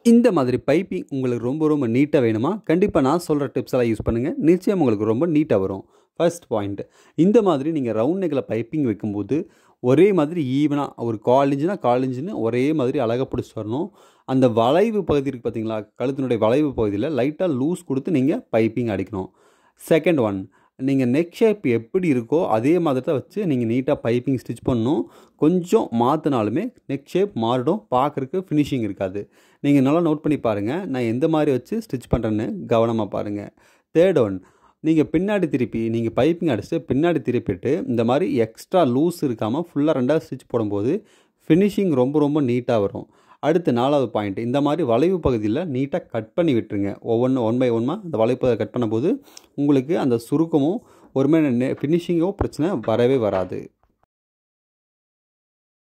இந்த மாதிரி பைப்பிங் உங்களுக்கு ரொம்ப ரொம்ப நீட்டாக வேணுமா கண்டிப்பாக நான் சொல்கிற டிப்ஸ் எல்லாம் யூஸ் பண்ணுங்கள் நிச்சயம் உங்களுக்கு ரொம்ப நீட்டாக வரும் ஃபர்ஸ்ட் பாயிண்ட் இந்த மாதிரி நீங்கள் ரவுண்ட் நெக்கில் பைப்பிங் வைக்கும்போது ஒரே மாதிரி ஈவனாக ஒரு கால் இன்ச்சுனா கால் இன்ச்சுன்னு ஒரே மாதிரி அழகாக பிடிச்சி வரணும் அந்த வளைவு பகுதி இருக்குது பார்த்தீங்களா கழுத்தினுடைய வளைவு பகுதியில் லைட்டாக லூஸ் கொடுத்து நீங்கள் பைப்பிங் அடிக்கணும் செகண்ட் ஒன் நீங்கள் நெக் ஷேப் எப்படி இருக்கோ அதே மாதிரி தான் வச்சு நீங்கள் நீட்டாக பைப்பிங் ஸ்டிச் பண்ணணும் கொஞ்சம் மாற்றினாலுமே நெக் ஷேப் மாறிடும் பார்க்குறக்கு ஃபினிஷிங் இருக்காது நீங்கள் நல்லா நோட் பண்ணி பாருங்கள் நான் எந்த மாதிரி வச்சு ஸ்டிச் பண்ணுறேன்னு கவனமாக பாருங்கள் தேர்ட் ஒன் நீங்கள் பின்னாடி திருப்பி நீங்கள் பைப்பிங் அடிச்சுட்டு பின்னாடி திருப்பிட்டு இந்த மாதிரி எக்ஸ்ட்ரா லூஸ் இருக்காமல் ஃபுல்லாக ரெண்டாவது ஸ்டிச் போடும்போது ஃபினிஷிங் ரொம்ப ரொம்ப நீட்டாக வரும் அடுத்து நாலாவது பாயிண்ட் இந்த மாதிரி வளைவு பகுதியில் நீட்டாக கட் பண்ணி விட்டுருங்க ஒவ்வொன்று ஒன் பை ஒன்மா அந்த வளைவு பகுதியை கட் பண்ணும்போது உங்களுக்கு அந்த சுருக்கமும் ஒரு மாதிரி ஃபினிஷிங்கோ பிரச்சனை வரவே வராது